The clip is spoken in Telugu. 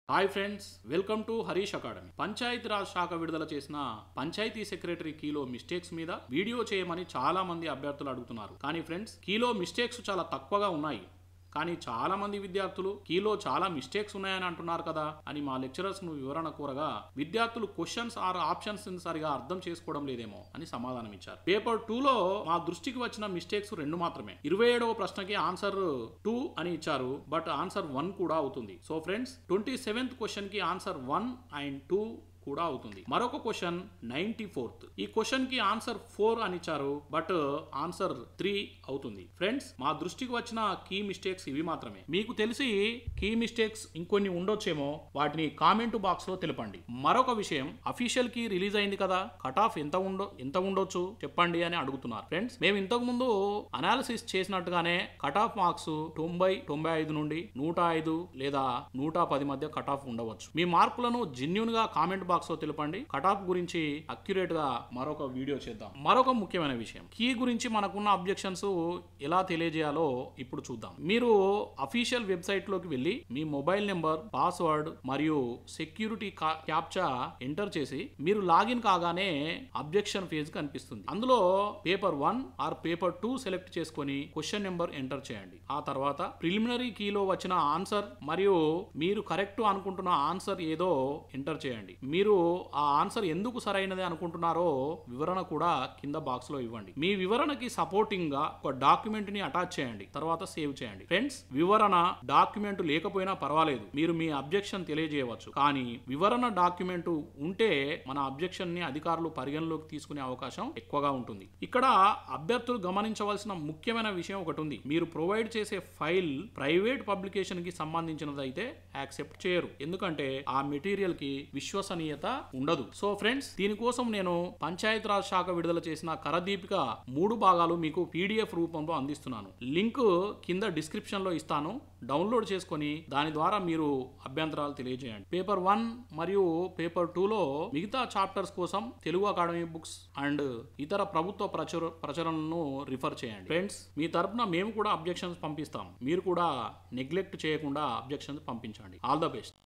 hi friends welcome to Harish academy Panchayati Raj శాఖ విడుదల చేసిన పంచాయతీ సెక్రటరీ కీలో మిస్టేక్స్ మీద వీడియో చేయమని చాలా మంది అభ్యర్థులు అడుగుతున్నారు కానీ ఫ్రెండ్స్ కీలో మిస్టేక్స్ చాలా తక్కువగా ఉన్నాయి కానీ చాలా మంది విద్యార్థులు కీలో చాలా మిస్టేక్స్ ఉన్నాయని అంటున్నారు కదా అని మా లెక్చరర్స్ ను వివరణ కోరగా విద్యార్థులు క్వశ్చన్స్ ఆర్ ఆప్షన్స్ సరిగా అర్థం చేసుకోవడం లేదేమో అని సమాధానం ఇచ్చారు పేపర్ టూ లో మా దృష్టికి వచ్చిన మిస్టేక్స్ రెండు మాత్రమే ఇరవై ఏడవ ప్రశ్నకి ఆన్సర్ టూ అని ఇచ్చారు బట్ ఆన్సర్ వన్ కూడా అవుతుంది so friends twenty seventh question కి ఆన్సర్ వన్ అండ్ టూ కూడా అవుతుంది మరొక క్వశ్చన్ నైన్టీ ఫోర్త్ ఈ క్వశ్చన్ కి ఆన్సర్ ఫోర్ అని ఇచ్చారు బట్ ఆన్సర్ త్రీ అవుతుంది ఫ్రెండ్స్ మా దృష్టికి వచ్చిన కీ మిస్టేక్స్ ఇవి మాత్రమే మీకు తెలిసి కీ మిస్టేక్స్ ఇంకొన్ని ఉండొచ్చేమో వాటిని కామెంట్ బాక్స్ లో తెలపండి మరొక విషయం అఫీషియల్ కి రిలీజ్ అయింది కదా కట్ ఆఫ్ ఎంత ఉండో ఎంత ఉండొచ్చు చెప్పండి అని అడుగుతున్నారు ఫ్రెండ్స్ మేము ఇంతకు ముందు అనాలిసిస్ చేసినట్టుగానే కట్ ఆఫ్ మార్క్స్ తొంభై తొంభై ఐదు నుండి నూట ఐదు లేదా నూట పది మధ్య కట్ ఆఫ్ ఉండవచ్చు మీ మార్కులను జెన్యున్ గా కామెంట్ బాక్స్ లో తెలపండి కట్ ఆఫ్ గురించి అక్యురేట్ గా మరొక వీడియో చేద్దాం మరొక ముఖ్యమైన విషయం కీ గురించి మనకున్న అబ్జెక్షన్స్ ఎలా తెలియజేయాలో ఇప్పుడు చూద్దాం మీరు అఫీషియల్ వెబ్సైట్ లోకి వెళ్ళి మీ మొబైల్ నెంబర్ పాస్వర్డ్ మరియు సెక్యూరిటీ క్యాప్చా ఎంటర్ చేసి మీరు లాగిన్ కాగానే అబ్జెక్షన్ ఫేజ్ కనిపిస్తుంది అందులో paper one or paper two select చేసుకొని క్వశ్చన్ నెంబర్ ఎంటర్ చేయండి ఆ తర్వాత ప్రిలిమినరీ కీలో వచ్చిన ఆన్సర్ మరియు మీరు కరెక్ట్ అనుకుంటున్న ఆన్సర్ ఏదో ఎంటర్ చేయండి మీరు ఆ ఆన్సర్ ఎందుకు సరైనది అనుకుంటున్నారో వివరణ కూడా కింద బాక్స్ లో ఇవ్వండి మీ వివరణకి సపోర్టింగ్ గా ఒక డాక్యుమెంట్ ని అటాచ్ చేయండి తర్వాత సేవ్ చేయండి ఫ్రెండ్స్ వివరణ డాక్యుమెంట్ లేకపోయినా పర్వాలేదు మీరు మీ అబ్జెక్షన్ తెలియజేయవచ్చు కానీ వివరణ డాక్యుమెంట్ ఉంటే మన అబ్జెక్షన్ ని అధికారులు పరిగణలోకి తీసుకునే అవకాశం ఎక్కువగా ఉంటుంది ఇక్కడ అభ్యర్థులు గమనించవలసిన ముఖ్యమైన విషయం ఒకటి ఉంది మీరు ప్రొవైడ్ చేసే ఫైల్ ప్రైవేట్ పబ్లికేషన్ కి సంబంధించినది అయితే యాక్సెప్ట్ చేయరు ఎందుకంటే ఆ మెటీరియల్ కి విశ్వసనీయత ఉండదు సో ఫ్రెండ్స్ దీనికోసం నేను పంచాయత్ రాజ్ శాఖ విడుదల చేసిన కరదీపిక మూడు భాగాలు మీకు పీడిఎఫ్ రూపంలో అందిస్తున్నాను లింక్ కింద డిస్క్రిప్షన్ లో ఇస్తాను డౌన్లోడ్ చేసుకొని దాని ద్వారా మీరు అభ్యంతరాలు తెలియజేయండి పేపర్ వన్ మరియు పేపర్ టూలో మిగతా చాప్టర్స్ కోసం తెలుగు అకాడమీ బుక్స్ అండ్ ఇతర ప్రభుత్వ ప్రచుర ప్రచురణను రిఫర్ చేయండి ఫ్రెండ్స్ మీ తరపున మేము కూడా అబ్జెక్షన్స్ పంపిస్తాం మీరు కూడా నెగ్లెక్ట్ చేయకుండా అబ్జెక్షన్స్ పంపించండి ఆల్ ద బెస్ట్